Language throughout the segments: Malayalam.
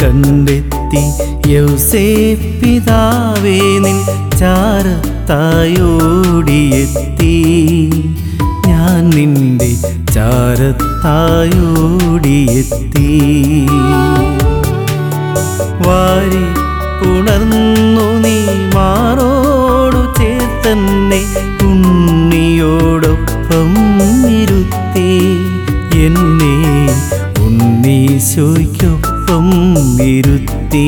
കണ്ടെത്തി യൗസേ പിതാവേ നിൻ ചാരത്തായോടിയെത്തി ഞാൻ നിന്റെ ചാരത്തായോടിയെത്തി വാരി പുണർന്നു നീ മാറോടു ചേർത്തന്നെ ഉണ്ണിയോടൊപ്പം ഇരുത്തി എന്നെ ഉണ്ണീശോയ്ക്കൊപ്പം ഇരുത്തി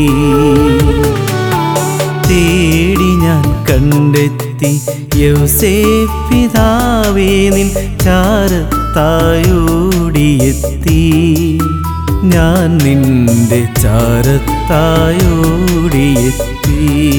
തേടി ഞാൻ കണ്ടെത്തി യൗസേ പിതാവേ നിൻ ചാരത്തായോടിയെത്തി ഞാൻ നിന്റെ ചാരത്തായോടിയെത്തി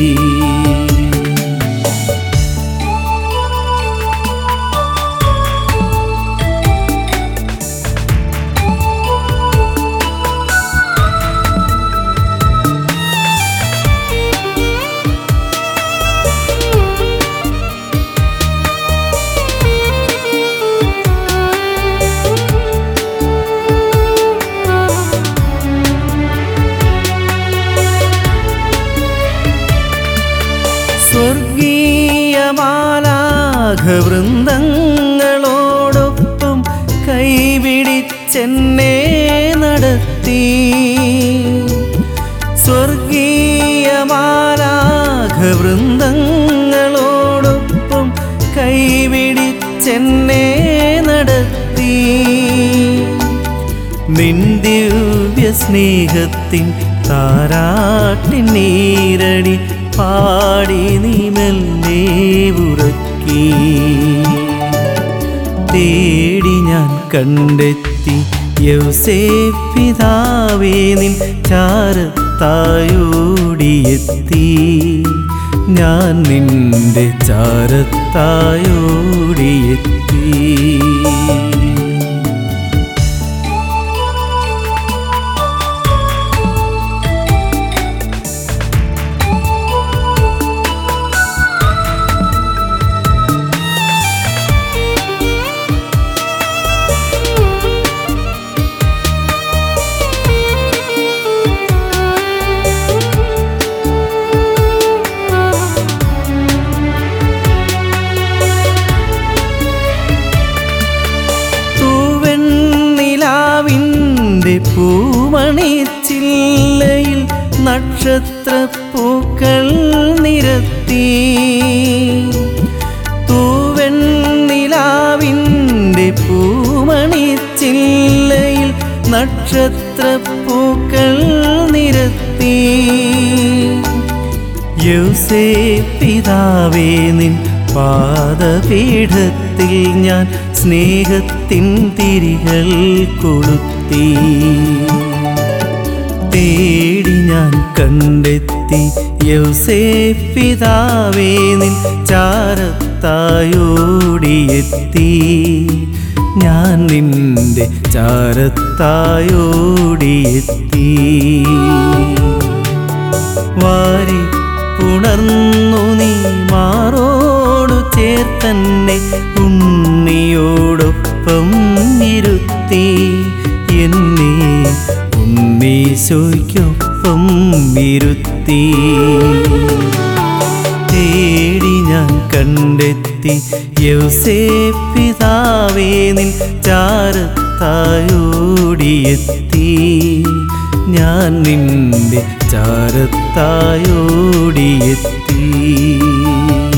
സ്വർഗീയമാലാഘവൃന്ദങ്ങളോടൊപ്പം കൈപിടിച്ചെന്നെ നടത്തി സ്വർഗീയമാലാഘവൃന്ദങ്ങളോടൊപ്പം കൈപിടിച്ചെന്നെ നടത്തി നിൻ ദിവ്യ സ്നേഹത്തിൻ താരാട്ടിൻ നീരടി പാടി നീ മെല്ലെ ഉറക്കി തേടി ഞാൻ കണ്ടെത്തി യൗസേ പിതാവേ നിൻ ചാരത്തായോടിയെത്തി ഞാൻ നിന്റെ ചാരത്തായോടിയെത്തി തൂവെണ്ണിലാവിൻ്റെ പൂമണിച്ചില്ലയിൽ നക്ഷത്രപ്പൂക്കൾ നിരത്തി തൂവെണ്ണിലാവിൻ്റെ പൂമണിച്ചില്ലയിൽ നക്ഷത്രപ്പൂക്കൾ നിരത്തി യൗസേ പിതാവേ നിൻ പാദപീഠത്തിൽ ഞാൻ സ്നേഹത്തിൻ തിരികൾ കൊളുത്തി തേടി ഞാൻ കണ്ടെത്തി യൗസേ പിതാവേ നിൻ ചാരത്തായോടിയെത്തി ഞാൻ നിന്റെ ചാരത്തായോടിയെത്തി വാരി പുണർന്നു നീ മാറോടു ചേർത്തന്നെ ഉണ്ണിയോടൊപ്പം ഇരുത്തി എന്നെ ഉണ്ണീശോയ്ക്കൊപ്പം ഇരുത്തി തേടി ഞാൻ കണ്ടെത്തി യൗസേ പിതാവേ നിൻ ചാരത്തായോടിയെത്തി ഞാൻ നിന്റെ ചാരത്തായോടിയെത്തി